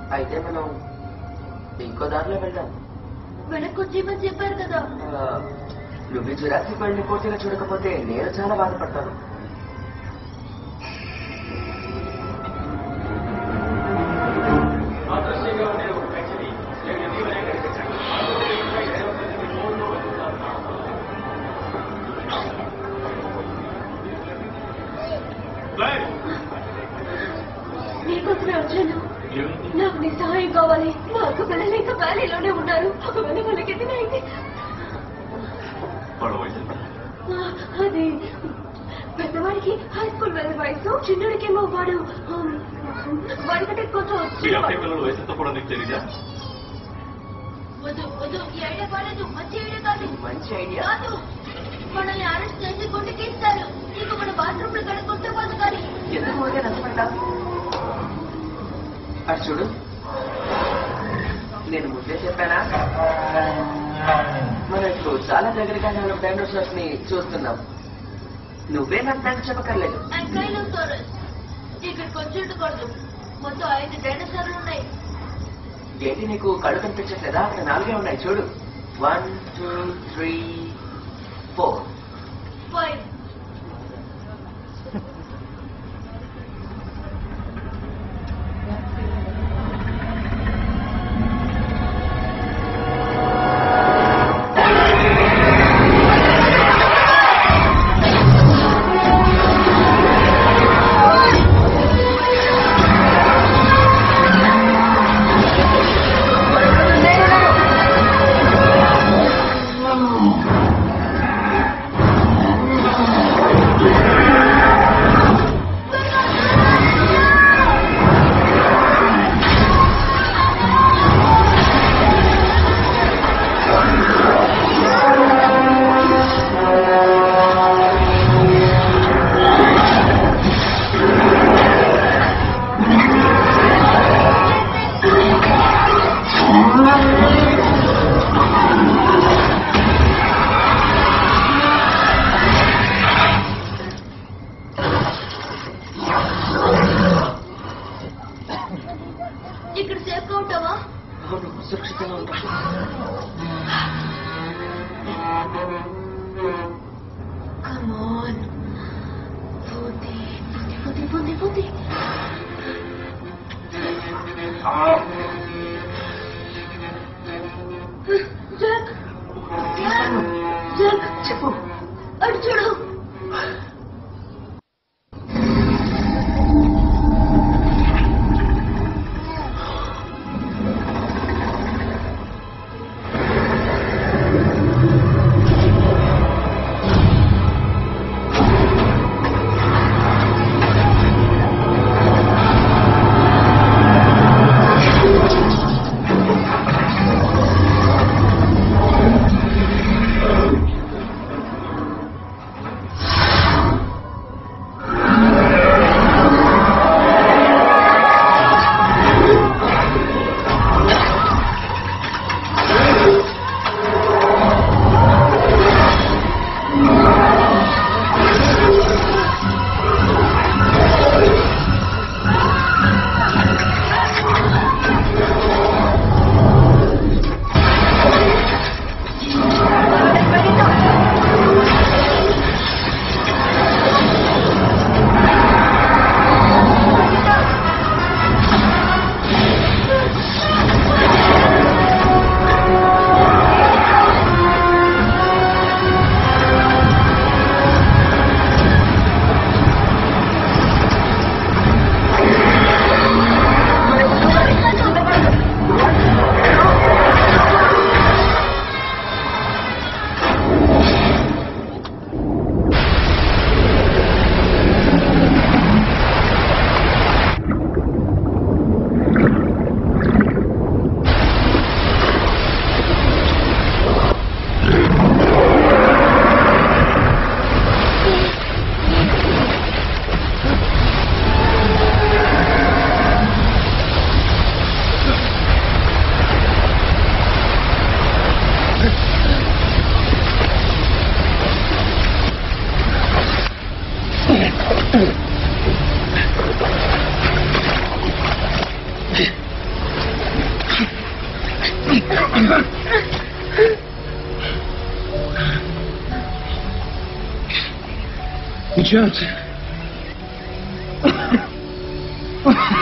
అయితే మనం ఇంకో దారిలో వెళ్దాం వెనక్కి వచ్చేయమని చెప్పారు కదా ఆ, నువ్వు జురాసిక్ వరల్డ్ పూర్తిగా చూడకపోతే నేను చాలా బాధపడతాను నీకోసమే వచ్చాను నాకు నీ సహాయం కావాలి మా అక్క పిల్లలు ఇంకా వ్యాలీలోనే ఉన్నారు ఒకవేళ వాళ్ళకి ఏదైనా అయితే వాళ్ళ వయసు ఎంత? ఆ, అది పెద్దవాడికి హై స్కూల్ వెళ్ళే వయసు చిన్నడికేమో వాడు ఆమ్, వాడికంటే కొంచెం మీ అక్కయ్య చిన్నవాడు. పిల్లల వయసు ఎంత కూడా నీకు తెలీదా వద్దు వద్దు ఈ ఐడియా బాలేదు మంచి ఐడియా కాదు మంచి ఐడియా కాదు మనల్ని అరెస్ట్ చేసి గుండెకి ఇస్తారు నీకు మన బాత్రూమ్ లో కడుక్కుంటే బతకాలి ఎందుకు ఊరికే నష్టపడ్డా అటు చూడు నేను ముందే చెప్పానా మనం ఇప్పుడు చాలా దగ్గరగానే ఉన్న డైనోసార్స్ ని చూస్తున్నాం నువ్వే నాకు దానికి చెప్పక్కర్లేదు అంకైలోసారస్ ఇక్కడికి వచ్చేటకూడదు మొత్తం ఐదు డైనోసార్లు ఉన్నాయి ఏంటి నీకు కళ్ళు కనిపించట్లేదా అక్కడ నాలుగే ఉన్నాయి చూడు one two three four five ఇక్కడ సేఫ్ ఉంటావా అవును సురక్షితంగా ఉంటా కమాన్ పోతే పోతే పోతే పోతే జాక్ జాక్ చెప్పు అటు చూడు ఆ It hurts.